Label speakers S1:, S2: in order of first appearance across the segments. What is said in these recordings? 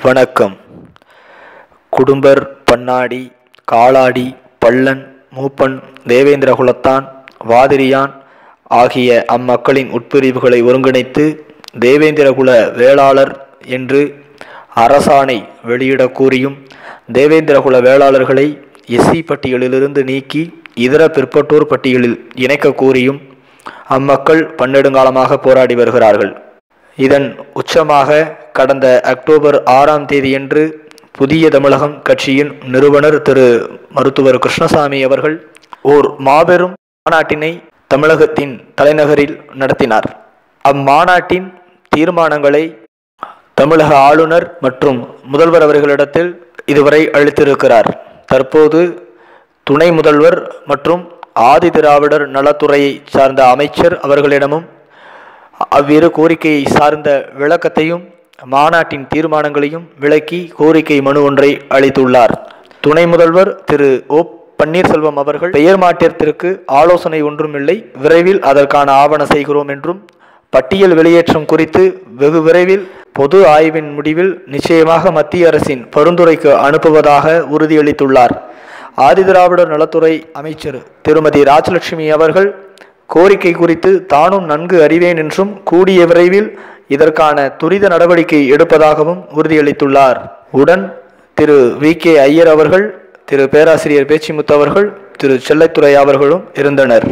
S1: வணக்கம் குடும்பர் பண்ணாடி காளாடி பள்ளன் மூப்பன் தேவேந்திர குலத்தான் வாதிரியான் ஆகிய அம்மக்களின் உட்பிரிவுகளை ஒருங்கிணைத்து தேவேந்திரகுல வேளாளர் என்று அரசாணை வெளியிடக் கூறியும் தேவேந்திரகுல வேளாளர்களை எஸ்சி பட்டியலிலிருந்து நீக்கி இதர பிற்பட்டோர் பட்டியலில் இணைக்கக் கூறியும் அம்மக்கள் பன்னெடுங்காலமாக போராடி வருகிறார்கள் இதன் உச்சமாக கடந்த அக்டோபர் ஆறாம் தேதியன்று புதிய தமிழகம் கட்சியின் நிறுவனர் திரு மருத்துவர் கிருஷ்ணசாமி அவர்கள் ஓர் மாபெரும் மாநாட்டினை தமிழகத்தின் தலைநகரில் நடத்தினார் அம்மாநாட்டின் தீர்மானங்களை தமிழக ஆளுநர் மற்றும் முதல்வர் அவர்களிடத்தில் இதுவரை அளித்திருக்கிறார் தற்போது துணை முதல்வர் மற்றும் ஆதி திராவிடர் நலத்துறையை சார்ந்த அமைச்சர் அவர்களிடமும் அவ்விரு கோரிக்கையை சார்ந்த விளக்கத்தையும் மாநாட்டின் தீர்மானங்களையும் விளக்கி கோரிக்கை மனு ஒன்றை அளித்துள்ளார் துணை முதல்வர் திரு ஓ பன்னீர்செல்வம் அவர்கள் பெயர் மாற்றத்திற்கு ஆலோசனை ஒன்றும் இல்லை விரைவில் அதற்கான ஆவண செய்கிறோம் என்றும் பட்டியல் வெளியேற்றம் குறித்து வெகு விரைவில் பொது ஆய்வின் முடிவில் நிச்சயமாக மத்திய அரசின் பரிந்துரைக்கு அனுப்புவதாக உறுதியளித்துள்ளார் ஆதிதிராவிடர் நலத்துறை அமைச்சர் திருமதி ராஜலட்சுமி அவர்கள் கோரிக்கை குறித்து தானும் நன்கு அறிவேன் என்றும் கூடிய விரைவில் இதற்கான துரித நடவடிக்கை எடுப்பதாகவும் உறுதியளித்துள்ளார் உடன் திரு வி கே ஐயர் அவர்கள் திரு பேராசிரியர் பேச்சிமுத்து அவர்கள் திரு செல்லத்துறை அவர்களும் இருந்தனர்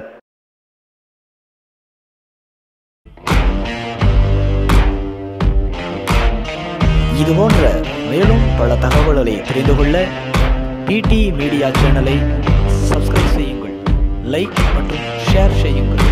S1: இதுபோன்ற மேலும் பல தகவல்களை தெரிந்து கொள்ள பிடி மீடியா சேனலை சப்ஸ்கிரைப் செய்யுங்கள் லைக் மற்றும் ஷேர் செய்யுங்கள்